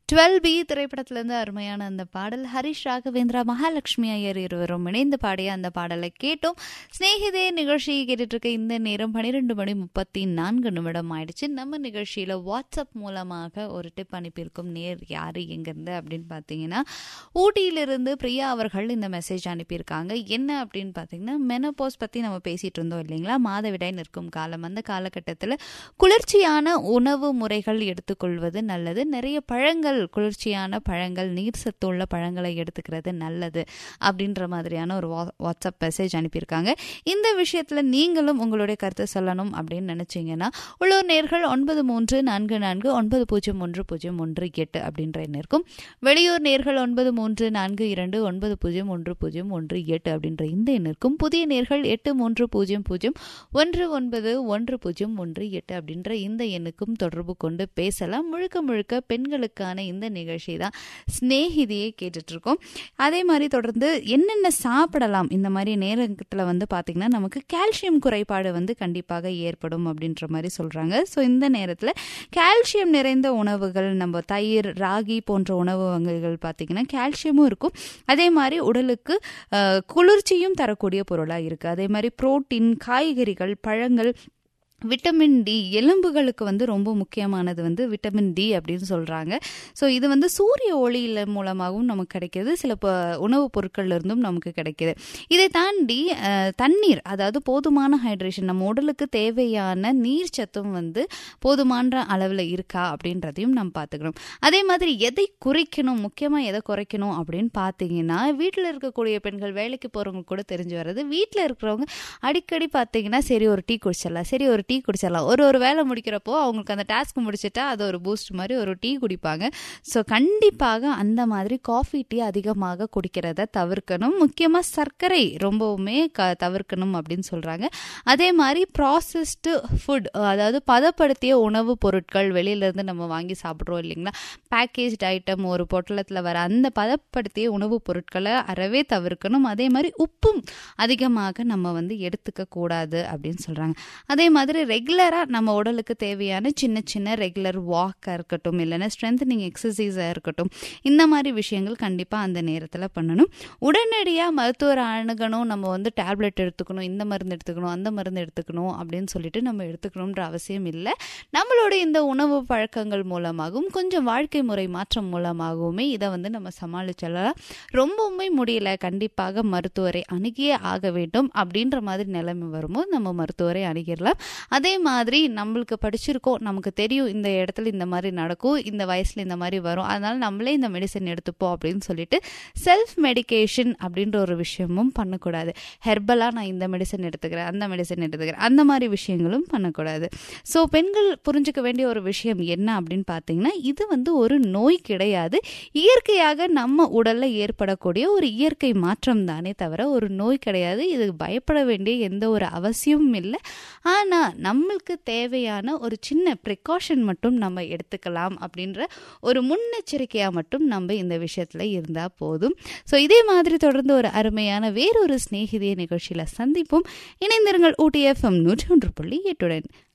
twelve B திரைப்படத்திலிருந்து அருமையான அந்த பாடல் ஹரிஷ் ராகவேந்திரா மகாலட்சுமி ஐயர் இருவரும் இணைந்து பாடிய அந்த பாடலை கேட்டோம் சிநேகிதே நிகழ்ச்சியை கேட்டுட்டு இருக்க இந்த நேரம் பன்னிரெண்டு மணி முப்பத்தி நான்கு நிமிடம் ஆயிடுச்சு நம்ம நிகழ்ச்சியில் வாட்ஸ்அப் மூலமாக ஒரு டிப் அனுப்பியிருக்கும் நேர் யார் எங்கேருந்து அப்படின்னு பார்த்தீங்கன்னா ஊட்டியிலிருந்து பிரியா அவர்கள் இந்த மெசேஜ் அனுப்பியிருக்காங்க என்ன அப்படின்னு பார்த்தீங்கன்னா மெனோபாஸ் பற்றி நம்ம பேசிகிட்டு இருந்தோம் இல்லைங்களா மாதவிடாய் நிற்கும் காலம் அந்த காலகட்டத்தில் குளிர்ச்சியான உணவு முறைகள் எடுத்துக்கொள்வது நல்லது நிறைய பழங்கள் குளிர்ச்சியான பழங்கள் நீர் சத்துள்ள பழங்களை எடுத்துக்கிறது நல்லது அப்படின்ற மாதிரியான ஒரு வா வாட்ஸ்அப் மெசேஜ் அனுப்பியிருக்காங்க இந்த விஷயத்தில் நீங்களும் உங்களுடைய கருத்தை சொல்லணும் அப்படின்னு நினச்சிங்கன்னா உள்ளூர் நேர்கள் ஒன்பது மூன்று நான்கு நான்கு ஒன்பது பூஜ்ஜியம் ஒன்று பூஜ்ஜியம் ஒன்று எட்டு அப்படின்ற எண் இருக்கும் வெளியூர் நேர்கள் ஒன்பது மூன்று நான்கு இரண்டு ஒன்பது பூஜ்ஜியம் ஒன்று பூஜ்ஜியம் ஒன்று எட்டு அப்படின்ற இந்த எண் இருக்கும் புதிய நேர்கள் எட்டு மூன்று பூஜ்ஜியம் பூஜ்ஜியம் ஒன்று ஒன்பது ஒன்று பூஜ்ஜியம் ஒன்று எட்டு அப்படின்ற இந்த எண்ணுக்கும் தொடர்பு கொண்டு பேசலாம் முழுக்க முழுக்க பெண்களுக்கான இந்த நிகழ்ச்சி தான் ஸ்நேகிதியை கேட்டுட்டு இருக்கோம் அதே மாதிரி தொடர்ந்து என்னென்ன சாப்பிடலாம் இந்த மாதிரி நேரத்தில் வந்து பார்த்திங்கன்னா நமக்கு கால்சியம் குறைபாடு வந்து கண்டிப்பாக ஏற்படும் அப்படின்ற மாதிரி சொல்கிறாங்க ஸோ இந்த நேரத்தில் கால்சியம் நிறைந்த உணவுகள் நம்ம தயிர் ராகி போன்ற உணவு வகைகள் பார்த்திங்கன்னா கால்சியமும் இருக்கும் அதே மாதிரி உடலுக்கு அஹ், குளிர்ச்சியும் தரக்கூடிய பொருளாக இருக்குது அதே மாதிரி புரோட்டீன் காய்கறிகள் பழங்கள் விட்டமின் டி எலும்புகளுக்கு வந்து ரொம்ப முக்கியமானது வந்து விட்டமின் டி அப்படின்னு சொல்கிறாங்க ஸோ இது வந்து சூரிய ஒளியில் மூலமாகவும் நமக்கு கிடைக்கிது சில ப உணவுப் பொருட்கள்ல இருந்தும் நமக்கு கிடைக்கிது இதை தாண்டி அஹ், தண்ணீர் அதாவது போதுமான ஹைட்ரேஷன் நம்ம உடலுக்கு தேவையான நீர் சத்தும் வந்து போதுமான அளவில் இருக்கா அப்படின்றதையும் நம்ம பார்த்துக்கணும் அதே மாதிரி எதை குறைக்கணும் முக்கியமாக எதை குறைக்கணும் அப்படின்னு பார்த்தீங்கன்னா வீட்டில் இருக்கக்கூடிய பெண்கள் வேலைக்கு போகிறவங்க கூட தெரிஞ்சு வர்றது வீட்டில் இருக்கிறவங்க அடிக்கடி பார்த்தீங்கன்னா சரி ஒரு டீ குடிச்சிடலாம் சரி ஒரு டீ குடிச்சிடலாம் ஒரு ஒரு வேலை முடிக்கிறப்போ அவங்களுக்கு அந்த டாஸ்க் முடிச்சிட்டா அது ஒரு பூஸ்ட் மாதிரி ஒரு டீ குடிப்பாங்க ஸோ கண்டிப்பாக அந்த மாதிரி காஃபி டீ அதிகமாக குடிக்கிறத தவிர்க்கணும் முக்கியமாக சர்க்கரை ரொம்பவுமே க தவிர்க்கணும் அப்படின்னு சொல்கிறாங்க அதே மாதிரி ப்ராசஸ்டு ஃபுட் அதாவது பதப்படுத்திய உணவுப் பொருட்கள் வெளியிலேருந்து நம்ம வாங்கி சாப்பிட்றோம் இல்லைங்களா பேக்கேஜ்ட் ஐட்டம் ஒரு பொட்டலத்தில் வர அந்த பதப்படுத்திய உணவுப் பொருட்களை அறவே தவிர்க்கணும் அதே மாதிரி உப்பும் அதிகமாக நம்ம வந்து எடுத்துக்க கூடாது அப்படின்னு சொல்கிறாங்க அதே மாதிரி ரெகுலராக நம்ம உடலுக்கு தேவையான சின்ன சின்ன ரெகுலர் வாக்காக இருக்கட்டும் இல்லைன்னா ஸ்ட்ரென்தனிங் எக்ஸசைஸாக இருக்கட்டும் இந்த மாதிரி விஷயங்கள் கண்டிப்பாக அந்த நேரத்தில் பண்ணணும் உடனடியாக மருத்துவர் அணுகணும் நம்ம வந்து டேப்லெட் எடுத்துக்கணும் இந்த மருந்து எடுத்துக்கணும் அந்த மருந்து எடுத்துக்கணும் அப்படின்னு சொல்லிட்டு நம்ம எடுத்துக்கணுன்ற அவசியம் இல்லை நம்மளோட இந்த உணவு பழக்கங்கள் மூலமாகவும் கொஞ்சம் வாழ்க்கை முறை மாற்றம் மூலமாகவுமே இதை வந்து நம்ம சமாளிச்சிடலாம் ரொம்பவுமே முடியல கண்டிப்பாக மருத்துவரை அணுகியே ஆக வேண்டும் அப்படின்ற மாதிரி நிலைமை வரும்போது நம்ம மருத்துவரை அணுகிடலாம் அதே மாதிரி நம்மளுக்கு படிச்சிருக்கோம் நமக்கு தெரியும் இந்த இடத்துல இந்த மாதிரி நடக்கும் இந்த வயசில் இந்த மாதிரி வரும் அதனால நம்மளே இந்த மெடிசன் எடுத்துப்போம் அப்படின்னு சொல்லிட்டு செல்ஃப் மெடிகேஷன் அப்படின்ற ஒரு விஷயமும் பண்ணக்கூடாது ஹெர்பலாக நான் இந்த மெடிசன் எடுத்துக்கிறேன் அந்த மெடிசன் எடுத்துக்கிறேன் அந்த மாதிரி விஷயங்களும் பண்ணக்கூடாது ஸோ பெண்கள் புரிஞ்சுக்க வேண்டிய ஒரு விஷயம் என்ன அப்படின்னு பார்த்தீங்கன்னா இது வந்து ஒரு நோய் கிடையாது இயற்கையாக நம்ம உடலில் ஏற்படக்கூடிய ஒரு இயற்கை மாற்றம் தானே தவிர ஒரு நோய் கிடையாது இது பயப்பட வேண்டிய எந்த ஒரு அவசியமும் இல்லை ஆனால் நம்மளுக்கு தேவையான ஒரு சின்ன ப்ரிகாஷன் மட்டும் நம்ம எடுத்துக்கலாம் அப்படின்ற ஒரு முன்னெச்சரிக்கையாக மட்டும் நம்ம இந்த விஷயத்தில் இருந்தால் போதும் ஸோ இதே மாதிரி தொடர்ந்து ஒரு அருமையான வேறொரு சிநேகிதிய நிகழ்ச்சியில் சந்திப்போம் இணைந்திருங்கள் ஊட்டி எஃப்எம் நூற்றி ஒன்று புள்ளி எட்டுடன்